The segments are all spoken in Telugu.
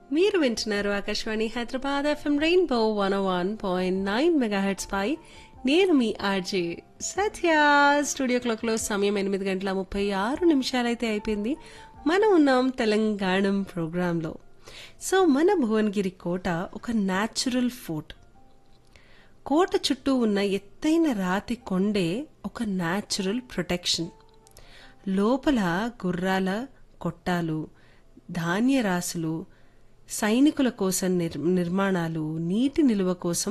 మీరు వింటున్నారు Akashvani Hyderabad FM rainbow one one point nine megahertz పై నేను మీ ఆర్జే సత్య స్టూడియో క్లాక్ లో సమయం ఎనిమిది గంటల ముప్పై ఆరు నిమిషాలైతే అయిపోయింది మనం ఉన్నాం తెలంగాణ ప్రోగ్రాంలో సో మన భువనగిరి కోట ఒక న్యాచురల్ ఫోర్ట్ కోట చుట్టూ ఉన్న ఎత్తైన రాతి కొండే ఒక న్యాచురల్ ప్రొటెక్షన్ లోపల గుర్రాల కొట్టాలు ధాన్యరాశులు సైనికుల కోసం నిర్ నిర్మాణాలు నీటి నిల్వ కోసం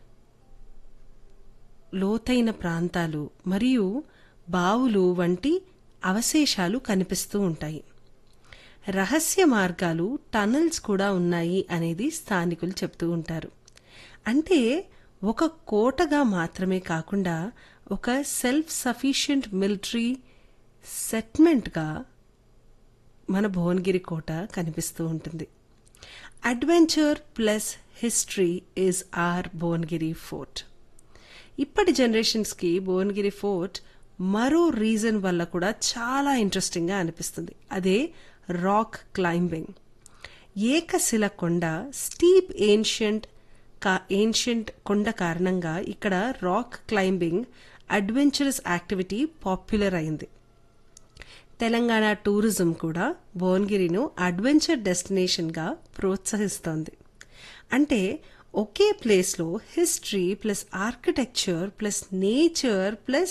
లోతైన ప్రాంతాలు మరియు బావులు వంటి అవశేషాలు కనిపిస్తూ ఉంటాయి రహస్య మార్గాలు టనల్స్ కూడా ఉన్నాయి అనేది స్థానికులు చెప్తూ ఉంటారు అంటే ఒక కోటగా మాత్రమే కాకుండా ఒక సెల్ఫ్ సఫిషియంట్ మిలిటరీ సెట్మెంట్గా మన భువనగిరి కోట కనిపిస్తూ ఉంటుంది adventure plus history is our Bhuvanagiri fort ఇప్పటి జనరేషన్స్కి భువనగిరి ఫోర్ట్ మరో రీజన్ వల్ల కూడా చాలా ఇంట్రెస్టింగ్గా అనిపిస్తుంది అదే రాక్ క్లైంబింగ్ ఏకశిల కొండ స్టీప్ ఏన్షియంట్ కా ఏన్షియంట్ కొండ కారణంగా ఇక్కడ rock climbing adventurous activity popular అయింది తెలంగాణ టూరిజం కూడా భువనగిరిను అడ్వెంచర్ డెస్టినేషన్గా ప్రోత్సహిస్తోంది అంటే ఒకే ప్లేస్లో history plus architecture plus nature plus